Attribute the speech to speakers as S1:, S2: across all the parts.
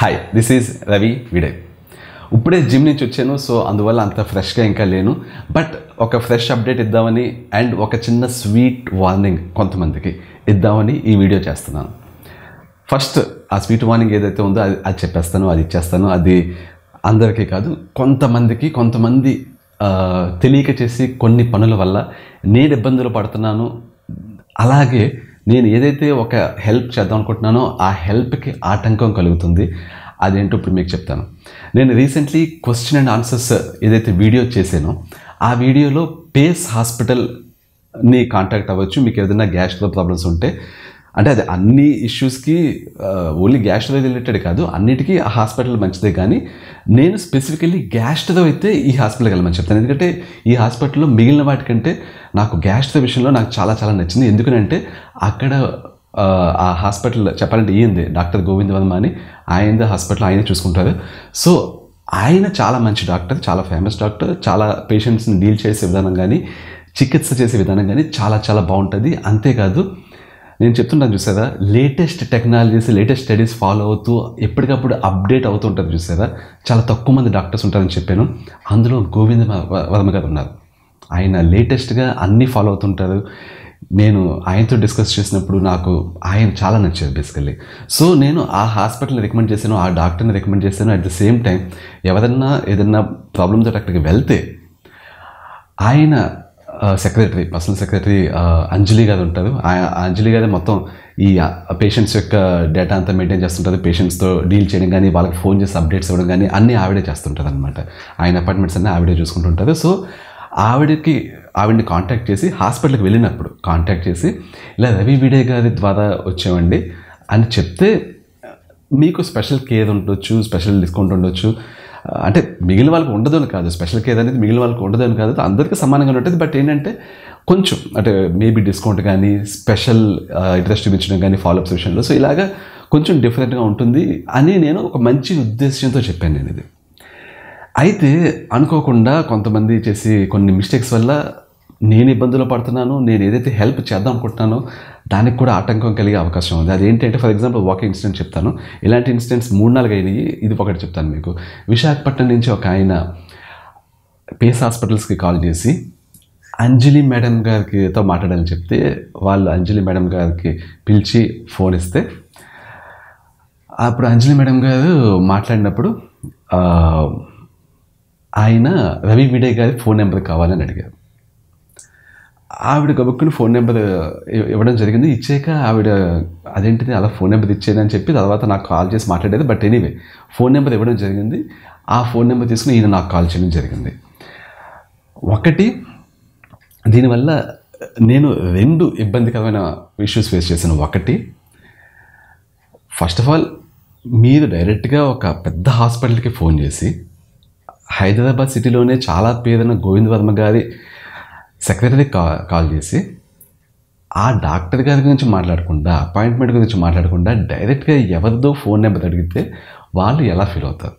S1: hi this is Ravi విడయ్ ఇప్పుడే gym నుంచి వచ్చాను సో అందువల్ల అంత ఫ్రెష్గా ఇంకా లేను బట్ ఒక ఫ్రెష్ అప్డేట్ ఇద్దామని అండ్ ఒక చిన్న స్వీట్ వార్నింగ్ కొంతమందికి ఇద్దామని ఈ వీడియో చేస్తున్నాను ఫస్ట్ ఆ స్వీట్ వార్నింగ్ ఏదైతే ఉందో అది అది చెప్పేస్తాను అది ఇచ్చేస్తాను అది అందరికీ కాదు కొంతమందికి కొంతమంది ఆ, తెలియక చేసి కొన్ని పనుల వల్ల నేను ఇబ్బందులు పడుతున్నాను అలాగే నేను ఏదైతే ఒక హెల్ప్ చేద్దాం అనుకుంటున్నానో ఆ హెల్ప్కి ఆటంకం కలుగుతుంది అదేంటో ఇప్పుడు మీకు చెప్తాను నేను రీసెంట్లీ క్వశ్చన్ అండ్ ఆన్సర్స్ ఏదైతే వీడియో చేశానో ఆ వీడియోలో పేస్ హాస్పిటల్ని కాంటాక్ట్ అవ్వచ్చు మీకు ఏదైనా గ్యాస్ట్రో ప్రాబ్లమ్స్ ఉంటే అంటే అది అన్ని ఇష్యూస్కి ఓన్లీ గ్యాస్ట్రో రిలేటెడ్ కాదు అన్నిటికీ ఆ హాస్పిటల్ మంచిదే కానీ నేను స్పెసిఫికల్లీ గ్యాస్ట్రో అయితే ఈ హాస్పిటల్కి వెళ్ళమని చెప్తాను ఎందుకంటే ఈ హాస్పిటల్లో మిగిలిన వాటికంటే నాకు గ్యాస్ట్రో విషయంలో నాకు చాలా చాలా నచ్చింది ఎందుకంటే అక్కడ ఆ, ఆ హాస్పిటల్ చెప్పాలంటే ఈయంది డాక్టర్ గోవింద్ వర్మ అని ఆయన హాస్పిటల్ ఆయనే చూసుకుంటారు సో ఆయన చాలా మంచి డాక్టర్ చాలా ఫేమస్ డాక్టర్ చాలా పేషెంట్స్ని డీల్ చేసే విధానం కానీ చికిత్స చేసే విధానం కానీ చాలా చాలా బాగుంటుంది అంతేకాదు నేను చెప్తుంటాను చూసారా latest technologies latest studies follow అవుతూ ఎప్పటికప్పుడు అప్డేట్ అవుతుంటారు చూసారా చాలా తక్కువ మంది డాక్టర్స్ ఉంటారని చెప్పాను అందులో గోవింద వ- వర్మ గారు ఉన్నారు ఆయన లేటెస్ట్గా అన్నీ ఫాలో అవుతుంటారు నేను ఆయనతో డిస్కస్ చేసినప్పుడు నాకు ఆయన చాలా నచ్చారు బేసికల్లీ సో నేను ఆ హాస్పిటల్ని రికమెండ్ చేశాను ఆ డాక్టర్ని రికమెండ్ చేశాను అట్ ద సేమ్ టైం ఎవరన్నా ఏదన్నా ప్రాబ్లంతో అక్కడికి వెళ్తే ఆయన సెక్రటరీ పర్సనల్ సెక్రటరీ అంజలి గారు ఉంటారు ఆ ఆ అంజలి గారు మొత్తం ఈ పేషెంట్స్ యొక్క డేటా అంతా మెయింటైన్ చేస్తుంటారు పేషెంట్స్తో డీల్ చేయడం కానీ వాళ్ళకి ఫోన్ చేసి అప్డేట్స్ ఇవ్వడం కానీ అన్నీ ఆవిడే చేస్తుంటారు అనమాట ఆయన అపార్ట్మెంట్స్ అన్నీ ఆవిడే చూసుకుంటుంటారు సో ఆవిడకి ఆవిడని కాంటాక్ట్ చేసి హాస్పిటల్కి వెళ్ళినప్పుడు కాంటాక్ట్ చేసి ఇలా రవి విడే గారి ద్వారా వచ్చామండి అని చెప్తే మీకు స్పెషల్ కేర్ ఉండొచ్చు స్పెషల్ డిస్కౌంట్ ఉండొచ్చు ఆ, అంటే మిగిలిన వాళ్ళకి ఉండదు అని కాదు స్పెషల్ కేర్ అనేది మిగిలిన వాళ్ళకి ఉండదు అని కాదు అందరికీ సమానంగా ఉంటుంది బట్ ఏంటంటే కొంచెం అంటే మేబీ డిస్కౌంట్ కానీ స్పెషల్ ఇంట్రెస్ట్ చూపించడం కానీ ఫాలోఅప్స్ విషయంలో సో ఇలాగా కొంచెం డిఫరెంట్గా ఉంటుంది అని నేను ఒక మంచి ఉద్దేశంతో చెప్పాను నేను ఇది అయితే అనుకోకుండా కొంతమంది చేసి కొన్ని మిస్టేక్స్ వల్ల నేను ఇబ్బందులు పడుతున్నాను నేను ఏదైతే హెల్ప్ చేద్దాం అనుకుంటున్నానో దానికి కూడా ఆటంకం కలిగే అవకాశం ఉంది అదేంటంటే ఫర్ ఎగ్జాంపుల్ ఒక ఇన్సిడెంట్ చెప్తాను ఇలాంటి ఇన్సిడెంట్స్ మూడు నాలుగు అయినాయి ఇది ఒకటి చెప్తాను మీకు విశాఖపట్నం నుంచి ఒక ఆయన పేస్ హాస్పిటల్స్కి కాల్ చేసి అంజలి మేడం గారికితో మాట్లాడాలని చెప్తే వాళ్ళు అంజలి మేడం గారికి పిలిచి ఫోన్ ఇస్తే అప్పుడు అంజలి మేడం గారు మాట్లాడినప్పుడు ఆ, ఆయన రవి విడే గారి ఫోన్ నెంబర్ కావాలని అడిగారు ఆవిడ గబుక్కుని ఫోన్ నెంబర్ ఇ- ఇవ్వడం జరిగింది ఇచ్చాక ఆవిడ అదేంటిది అలా ఫోన్ నెంబర్ ఇచ్చేదని చెప్పి తర్వాత నాకు కాల్ చేసి మాట్లాడేది బట్ ఎనీవే ఫోన్ నెంబర్ ఇవ్వడం జరిగింది ఆ ఫోన్ నెంబర్ తీసుకుని ఈయన నాకు కాల్ చేయడం జరిగింది ఒకటి దీనివల్ల నేను రెండు ఇబ్బందికరమైన ఇష్యూస్ ఫేస్ చేశాను ఒకటి ఫస్ట్ ఆఫ్ ఆల్ మీరు డైరెక్ట్గా ఒక పెద్ద హాస్పిటల్కి ఫోన్ చేసి హైదరాబాద్ సిటీలోనే చాలా పేరున్న గోవింద్ వర్మ గారి సెక్రటరీ కా కాల్ చేసి ఆ డాక్టర్ గారి గురించి మాట్లాడకుండా అపాయింట్మెంట్ గురించి మాట్లాడకుండా డైరెక్ట్గా ఎవరిదో ఫోన్ నెంబర్ అడిగితే వాళ్ళు ఎలా ఫీల్ అవుతారు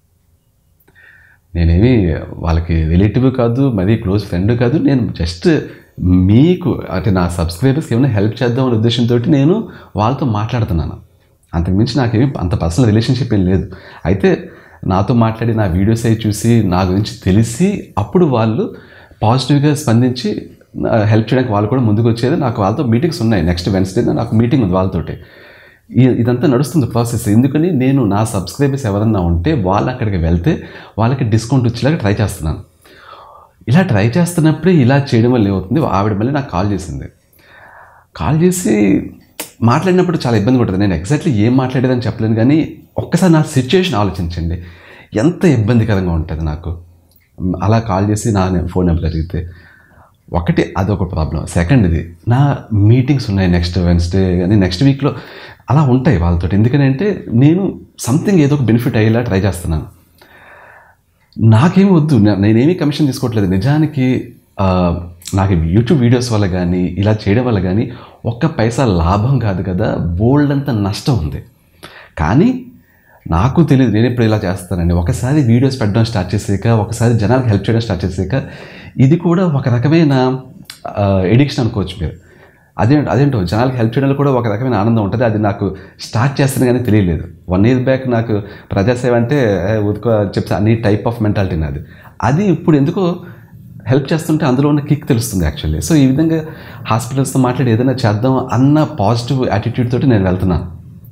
S1: నేనేమి వాళ్ళకి రిలేటివ్ కాదు మరీ క్లోజ్ ఫ్రెండ్ కాదు నేను జస్ట్ మీకు అంటే నా సబ్స్క్రైబర్స్కి ఏమైనా హెల్ప్ చేద్దాం అనే ఉద్దేశంతో నేను వాళ్ళతో మాట్లాడుతున్నాను అంతకుమించి నాకేమి అంత పర్సనల్ రిలేషన్షిప్ ఏం లేదు అయితే నాతో మాట్లాడి నా వీడియోస్ అవి చూసి నా గురించి తెలిసి అప్పుడు వాళ్ళు పాజిటివ్గా స్పందించి హెల్ప్ చేయడానికి వాళ్ళు కూడా ముందుకు వచ్చేది నాకు వాళ్ళతో మీటింగ్స్ ఉన్నాయి నెక్స్ట్ వెన్స్డే నాకు మీటింగ్ ఉంది వాళ్ళతోటి ఈ- ఇదంతా నడుస్తుంది ప్రాసెస్ ఎందుకని నేను నా సబ్స్క్రైబర్స్ ఎవరన్నా ఉంటే వాళ్ళు అక్కడికి వెళ్తే వాళ్ళకి డిస్కౌంట్ వచ్చేలాగా ట్రై చేస్తున్నాను ఇలా ట్రై చేస్తున్నప్పుడే ఇలా చేయడం వల్ల ఏమవుతుంది ఆవిడ మళ్ళీ నాకు కాల్ చేసింది కాల్ చేసి మాట్లాడినప్పుడు చాలా ఇబ్బంది పడుతుంది నేను ఎగ్జాక్ట్లీ ఏం మాట్లాడేదని చెప్పలేను కానీ ఒక్కసారి నా సిచ్యుయేషన్ ఆలోచించండి ఎంత ఇబ్బందికరంగా ఉంటుంది నాకు అలా కాల్ చేసి నా ఫోన్ నెంబర్ అడిగితే ఒకటి అదొక ప్రాబ్లం సెకండ్ ఇది నా మీటింగ్స్ ఉన్నాయి నెక్స్ట్ వెన్స్డే కానీ నెక్స్ట్ వీక్లో అలా ఉంటాయి వాళ్ళతో ఎందుకంటే నేను సంథింగ్ ఏదో ఒక బెనిఫిట్ అయ్యేలా ట్రై చేస్తున్నాను నాకేం వద్దు నే- నేనేమీ కమిషన్ తీసుకోవట్లేదు నిజానికి ఆ, నాకు యూట్యూబ్ వీడియోస్ వల్ల కానీ ఇలా చేయడం వల్ల కానీ ఒక్క పైసా లాభం కాదు కదా బోల్డ్ అంత నష్టం ఉంది కానీ నాకు తెలియదు నేను ఎప్పుడు ఇలా చేస్తానండి ఒకసారి వీడియోస్ పెట్టడం స్టార్ట్ చేసాక ఒకసారి జనాలకు హెల్ప్ చేయడం స్టార్ట్ చేసాక ఇది కూడా ఒక రకమైన ఎడిక్షన్ అనుకోవచ్చు మీరు అదే అదేంటో జనాలకు హెల్ప్ చేయడంలో కూడా ఒక రకమైన ఆనందం ఉంటుంది అది నాకు స్టార్ట్ చేస్తాను కానీ తెలియలేదు వన్ ఇయర్ బ్యాక్ నాకు ప్రజాసేవ అంటే ఏ, ఊరుకో చెప్తా అన్ని టైప్ ఆఫ్ మెంటాలిటీ నాది అది ఇప్పుడు ఎందుకో హెల్ప్ చేస్తుంటే అందులో ఉన్న కిక్ తెలుస్తుంది యాక్చువల్లీ సో ఈ విధంగా హాస్పిటల్స్తో మాట్లాడి ఏదైనా చేద్దాం అన్న పాజిటివ్ యాటిట్యూడ్ తోటి నేను వెళ్తున్నాను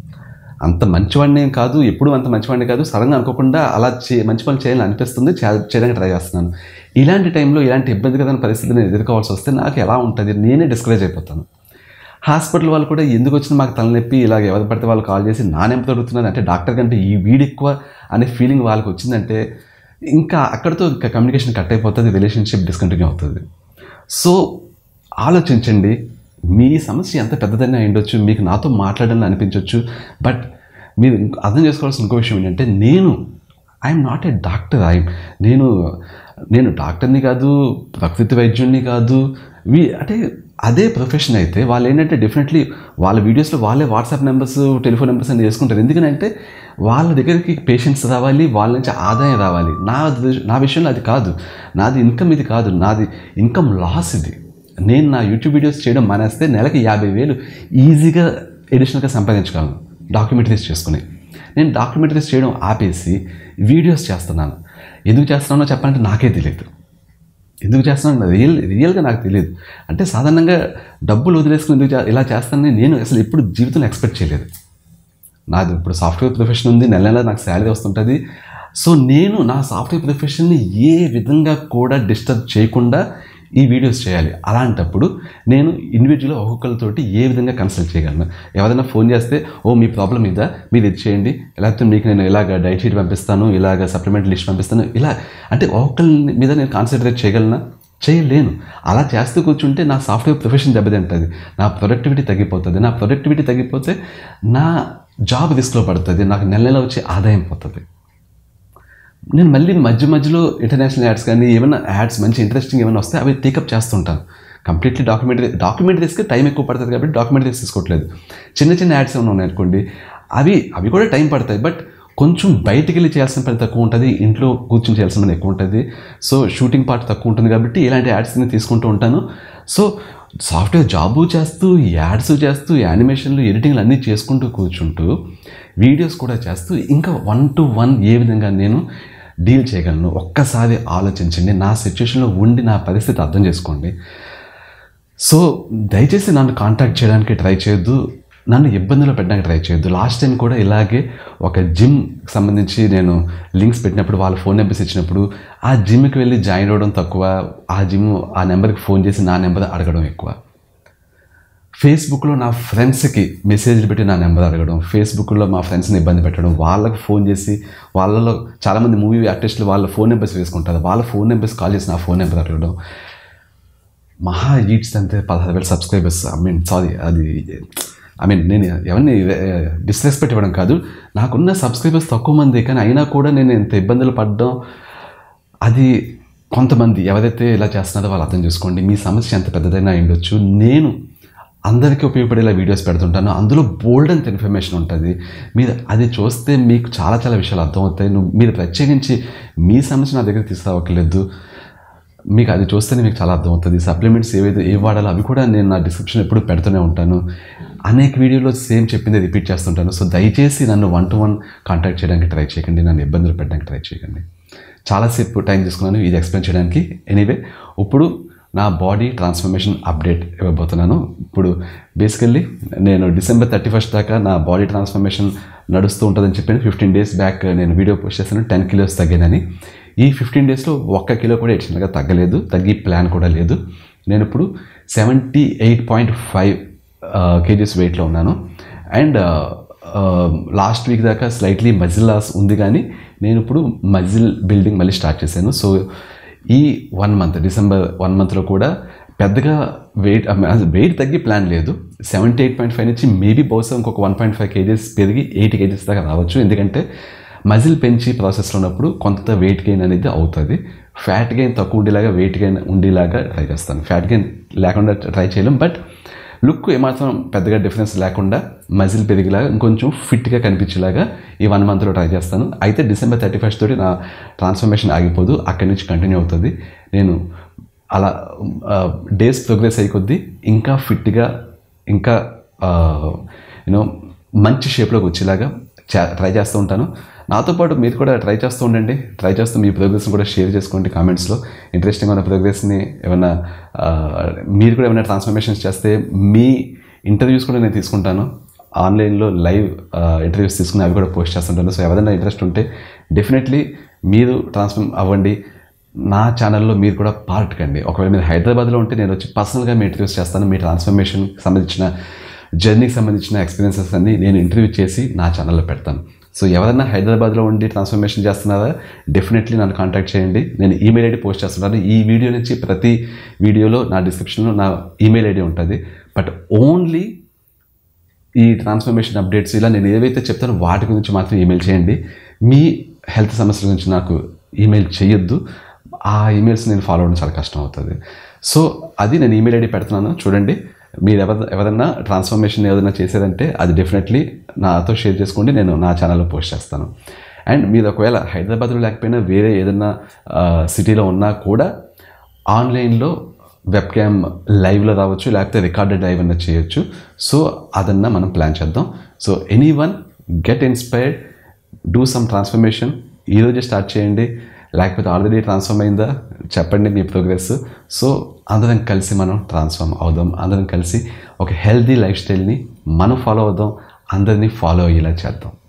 S1: అంత మంచివాడిని ఏం కాదు ఎప్పుడు అంత మంచివాడిని కాదు సడన్గా అనుకోకుండా అలా చే మంచి పనులు చేయాలని అనిపిస్తుంది చే- చేయడానికి ట్రై చేస్తున్నాను ఇలాంటి టైంలో ఇలాంటి ఇబ్బందికరమైన పరిస్థితిని ఎదుర్కోవాల్సి వస్తే నాకు ఎలా ఉంటుంది నేనే డిస్కరేజ్ అయిపోతాను హాస్పిటల్ వాళ్ళు కూడా ఎందుకు వచ్చిన మాకు తలనొప్పి ఇలాగ ఎవరు పడితే వాళ్ళు కాల్ చేసి నానేం తొడుగుతున్నారు అంటే డాక్టర్ కంటే ఈ వీడు ఎక్కువ అనే ఫీలింగ్ వాళ్ళకి వచ్చిందంటే ఇంకా అక్కడితో ఇంకా కమ్యూనికేషన్ కట్ అయిపోతుంది రిలేషన్షిప్ డిస్కంటిన్యూ అవుతుంది సో ఆలోచించండి మీ సమస్య ఎంత పెద్దదైనా అయి ఉండొచ్చు మీకు నాతో మాట్లాడాలని అనిపించవచ్చు బట్ మీరు ఇంకో- అర్థం చేసుకోవాల్సిన ఇంకో విషయం ఏంటంటే నేను I'm not a doctor I నేను నేను డాక్టర్ని కాదు ప్రకృతి వైద్యుడిని కాదు వీ అంటే అదే ప్రొఫెషన్ అయితే వాళ్ళు ఏంటంటే డెఫినెట్లీ వాళ్ళ వీడియోస్లో వాళ్ళే వాట్సాప్ నెంబర్స్ టెలిఫోన్ నెంబర్స్ అని చేసుకుంటారు ఎందుకంటే వాళ్ళ దగ్గరికి పేషెంట్స్ రావాలి వాళ్ళ నుంచి ఆదాయం రావాలి నా ది- నా విషయంలో అది కాదు నాది ఇన్కమ్ ఇది కాదు నాది ఇన్కమ్ లాస్ ఇది నేను నా యూట్యూబ్ వీడియోస్ చేయడం మానేస్తే నెలకి యాభై వేలు ఈజీగా ఎడిషనల్గా సంపాదించగలను డాక్యుమెంటరీస్ చేసుకుని నేను డాక్యుమెంటరీస్ చేయడం ఆపేసి వీడియోస్ చేస్తున్నాను ఎందుకు చేస్తున్నానో చెప్పాలంటే నాకే తెలియదు ఎందుకు చేస్తున్నాను రియల్ రియల్గా నాకు తెలియదు అంటే సాధారణంగా డబ్బులు వదిలేసుకుని ఎందుకు చే- ఇలా చేస్తానని నేను అసలు ఎప్పుడు జీవితంలో ఎక్స్పెక్ట్ చేయలేదు నాది ఇప్పుడు సాఫ్ట్వేర్ ప్రొఫెషన్ ఉంది నెల నెల నాకు శాలరీ వస్తుంటుంది సో నేను నా సాఫ్ట్వేర్ ప్రొఫెషన్ని ఏ విధంగా కూడా డిస్టర్బ్ చేయకుండా ఈ వీడియోస్ చేయాలి అలాంటప్పుడు నేను ఇండివిజువల్ ఒక్కొక్కరితోటి ఏ విధంగా కన్సల్ట్ చేయగలను ఎవరైనా ఫోన్ చేస్తే ఓ మీ ప్రాబ్లం ఇదా మీరు ఇది చేయండి లేకపోతే మీకు నేను ఇలాగ డైట్ షీట్ పంపిస్తాను ఇలాగ సప్లిమెంట్ లిస్ట్ పంపిస్తాను ఇలా అంటే ఒక్కొక్కరి మీద నేను కాన్సన్ట్రేట్ చేయగలనా చేయలేను అలా చేస్తూ కూర్చుంటే నా సాఫ్ట్వేర్ ప్రొఫెషన్ దెబ్బతింటుంది నా ప్రొడక్టివిటీ తగ్గిపోతుంది నా ప్రొడక్టివిటీ తగ్గిపోతే నా జాబ్ రిస్క్లో పడుతుంది నాకు నెల నెల వచ్చే ఆదాయం పోతుంది నేను మళ్ళీ మధ్య మధ్యలో ఇంటర్నేషనల్ యాడ్స్ కానీ ఏమైనా యాడ్స్ మంచి ఇంట్రెస్టింగ్ ఏమైనా వస్తే అవి టేకప్ చేస్తుంటాను కంప్లీట్లీ డాక్యుమెంటరీ డాక్యుమెంటరీస్కి టైం ఎక్కువ పడుతుంది కాబట్టి డాక్యుమెంటరీస్ తీసుకోవట్లేదు చిన్న చిన్న యాడ్స్ ఏమైనా ఉన్నాయి అనుకోండి అవి అవి కూడా టైం పడతాయి బట్ కొంచెం బయటికి వెళ్ళి చేయాల్సిన పని తక్కువ ఉంటుంది ఇంట్లో కూర్చొని చేయాల్సిన పని ఎక్కువ ఉంటుంది సో షూటింగ్ పార్ట్ తక్కువ ఉంటుంది కాబట్టి ఇలాంటి యాడ్స్ని తీసుకుంటూ ఉంటాను సో సాఫ్ట్వేర్ జాబు చేస్తూ యాడ్స్ చేస్తూ యానిమేషన్లు ఎడిటింగ్లు అన్నీ చేసుకుంటూ కూర్చుంటూ వీడియోస్ కూడా చేస్తూ ఇంకా వన్ టు వన్ ఏ విధంగా నేను డీల్ చేయగలను ఒక్కసారి ఆలోచించండి నా సిచ్యువేషన్లో ఉండి నా పరిస్థితి అర్థం చేసుకోండి సో దయచేసి నన్ను కాంటాక్ట్ చేయడానికి ట్రై చేయొద్దు నన్ను ఇబ్బందులు పెట్టడానికి ట్రై చేయొద్దు లాస్ట్ టైం కూడా ఇలాగే ఒక జిమ్ సంబంధించి నేను లింక్స్ పెట్టినప్పుడు వాళ్ళ ఫోన్ నెంబర్స్ ఇచ్చినప్పుడు ఆ జిమ్కి వెళ్ళి జాయిన్ అవ్వడం తక్కువ ఆ జిమ్ ఆ నెంబర్కి ఫోన్ చేసి నా నెంబర్ అడగడం ఎక్కువ ఫేస్బుక్లో నా ఫ్రెండ్స్కి మెసేజ్లు పెట్టి నా నెంబర్ అడగడం ఫేస్బుక్లో మా ఫ్రెండ్స్ని ఇబ్బంది పెట్టడం వాళ్ళకి ఫోన్ చేసి వాళ్ళలో చాలామంది మూవీ ఆర్టిస్టులు వాళ్ళ ఫోన్ నెంబర్స్ వేసుకుంటారు వాళ్ళ ఫోన్ నెంబర్స్ కాల్ చేసి నా ఫోన్ నెంబర్ అడగడం మహా ఈట్స్ అంతే పదహారు వేల సబ్స్క్రైబర్స్ ఐ మీన్ సారీ అది ఐ మీన్ నేను ఎవరిని డిస్రెస్పెక్ట్ ఇవ్వడం కాదు నాకున్న సబ్స్క్రైబర్స్ తక్కువ మంది కానీ అయినా కూడా నేను ఎంత ఇబ్బందులు పడ్డం అది కొంతమంది ఎవరైతే ఇలా చేస్తున్నారో వాళ్ళు అర్థం చేసుకోండి మీ సమస్య ఎంత పెద్దదైనా అయి ఉండొచ్చు నేను అందరికీ ఉపయోగపడేలా వీడియోస్ పెడుతుంటాను అందులో బోల్డ్ అంత ఇన్ఫర్మేషన్ ఉంటుంది మీరు అది చూస్తే మీకు చాలా చాలా విషయాలు అర్థమవుతాయి నువ్వు మీరు ప్రత్యేకించి మీ సమస్య నా దగ్గర తీసుకురావట్లేదు మీకు అది చూస్తేనే మీకు చాలా అర్థమవుతుంది సప్లిమెంట్స్ ఏవైతే ఏ వాడాలో అవి కూడా నేను నా డిస్క్రిప్షన్ ఎప్పుడు పెడుతూనే ఉంటాను అనేక వీడియోలో సేమ్ చెప్పింది రిపీట్ చేస్తుంటాను సో దయచేసి నన్ను వన్ టు వన్ కాంటాక్ట్ చేయడానికి ట్రై చేయకండి నన్ను ఇబ్బందులు పెట్టడానికి ట్రై చేయకండి చాలాసేపు టైం తీసుకున్నాను ఇది ఎక్స్ప్లెయిన్ చేయడానికి ఎనీవే ఇప్పుడు నా బాడీ ట్రాన్స్ఫర్మేషన్ అప్డేట్ ఇవ్వబోతున్నాను ఇప్పుడు బేసికల్లీ నేను డిసెంబర్ థర్టీ ఫస్ట్ దాకా నా బాడీ ట్రాన్స్ఫర్మేషన్ నడుస్తూ ఉంటుందని చెప్పాను ఫిఫ్టీన్ డేస్ బ్యాక్ నేను వీడియో పోస్ట్ చేశాను టెన్ కిలోస్ తగ్గానని ఈ ఫిఫ్టీన్ డేస్లో ఒక్క కిలో కూడా ఎడిషనల్గా తగ్గలేదు తగ్గి ప్లాన్ కూడా లేదు నేను ఇప్పుడు seventy eight point five kgs వెయిట్లో ఉన్నాను అండ్ లాస్ట్ వీక్ దాకా స్లైట్లీ మజిల్ లాస్ ఉంది కానీ నేను ఇప్పుడు మజిల్ బిల్డింగ్ మళ్ళీ స్టార్ట్ చేశాను సో ఈ వన్ మంత్ డిసెంబర్ వన్ మంత్లో కూడా పెద్దగా వెయిట్ వెయిట్ తగ్గి ప్లాన్ లేదు సెవెంటీ ఎయిట్ పాయింట్ ఫైవ్ నుంచి మేబీ బహుశా ఇంకొక వన్ పాయింట్ ఫైవ్ కేజీస్ పెరిగి ఎయిటీ కేజీస్ దాకా రావచ్చు ఎందుకంటే మజిల్ పెంచి ప్రాసెస్లో ఉన్నప్పుడు కొంత వెయిట్ గెయిన్ అనేది అవుతుంది ఫ్యాట్ గెయిన్ తక్కువ ఉండేలాగా వెయిట్ గెయిన్ ఉండేలాగా ట్రై చేస్తాను ఫ్యాట్ గెయిన్ లేకుండా ట్రై చేయలేం బట్ లుక్ ఏమాత్రం పెద్దగా డిఫరెన్స్ లేకుండా మజిల్ పెరిగేలాగా ఇంకొంచెం ఫిట్గా కనిపించేలాగా ఈ వన్ మంత్లో ట్రై చేస్తాను అయితే డిసెంబర్ థర్టీ ఫస్ట్ తోటి నా ట్రాన్స్ఫర్మేషన్ ఆగిపోదు అక్కడి నుంచి కంటిన్యూ అవుతుంది నేను అలా డేస్ ప్రోగ్రెస్ అయ్యి కొద్దీ ఇంకా ఫిట్గా ఇంకా యూనో మంచి షేప్లోకి వచ్చేలాగా ట్రై చేస్తూ ఉంటాను నాతో పాటు మీరు కూడా ట్రై చేస్తూ ఉండండి ట్రై చేస్తూ మీ ప్రోగ్రెస్ని కూడా షేర్ చేసుకోండి కామెంట్స్లో ఇంట్రెస్టింగ్ ఉన్న ప్రోగ్రెస్ని ఏమైనా ఆ, మీరు కూడా ఏమైనా ట్రాన్స్ఫర్మేషన్స్ చేస్తే మీ ఇంటర్వ్యూస్ కూడా నేను తీసుకుంటాను ఆన్లైన్లో లైవ్ ఇంటర్వ్యూస్ తీసుకుని అవి కూడా పోస్ట్ చేస్తుంటాను సో ఎవరైనా ఇంట్రెస్ట్ ఉంటే డెఫినెట్లీ మీరు ట్రాన్స్ఫర్మ్ అవ్వండి నా ఛానల్లో మీరు కూడా పార్ట్ కండి ఒకవేళ మీరు హైదరాబాద్లో ఉంటే నేను వచ్చి పర్సనల్గా మీ ఇంటర్వ్యూస్ చేస్తాను మీ ట్రాన్స్ఫర్మేషన్కి సంబంధించిన జర్నీకి సంబంధించిన ఎక్స్పీరియన్సెస్ అన్ని నేను ఇంటర్వ్యూ చేసి నా ఛానల్లో పెడతాను సో ఎవరైనా హైదరాబాద్లో ఉండి ట్రాన్స్ఫర్మేషన్ చేస్తున్నారా డెఫినెట్లీ నన్ను కాంటాక్ట్ చేయండి నేను ఈమెయిల్ ఐడి పోస్ట్ చేస్తున్నాను ఈ వీడియో నుంచి ప్రతి వీడియోలో నా డిస్క్రిప్షన్లో నా ఈమెయిల్ ఐడి ఉంటుంది బట్ ఓన్లీ ఈ ట్రాన్స్ఫర్మేషన్ అప్డేట్స్ ఇలా నేను ఏవైతే చెప్తానో వాటి గురించి మాత్రం ఈమెయిల్ చేయండి మీ హెల్త్ సమస్యల గురించి నాకు ఈమెయిల్ చేయొద్దు ఆ ఈమెయిల్స్ నేను ఫాలో అవ్వడం చాలా కష్టం అవుతుంది సో అది నేను ఈమెయిల్ ఐడి పెడుతున్నాను చూడండి మీరు ఎవరు ఎవరన్నా ట్రాన్స్ఫర్మేషన్ ఏదైనా చేసేదంటే అది డెఫినెట్లీ నాతో షేర్ చేసుకోండి నేను నా ఛానల్లో పోస్ట్ చేస్తాను అండ్ మీరు ఒకవేళ హైదరాబాద్లో లేకపోయినా వేరే ఏదైనా సిటీలో ఉన్నా కూడా ఆన్లైన్లో వెబ్ క్యామ్ లైవ్లో రావచ్చు లేకపోతే రికార్డెడ్ లైవ్ అన్న చేయొచ్చు సో అదన్నా మనం ప్లాన్ చేద్దాం so anyone get inspired do some transformation ఈరోజే స్టార్ట్ చేయండి లేకపోతే ఆల్రెడీ ట్రాన్స్ఫార్మ్ అయిందా చెప్పండి మీ ప్రోగ్రెస్ సో అందరం కలిసి మనం ట్రాన్స్ఫార్మ్ అవుదాం అందరం కలిసి ఒక హెల్దీ లైఫ్ స్టైల్ని మనం ఫాలో అవుదాం అందరినీ ఫాలో అయ్యేలా చేద్దాం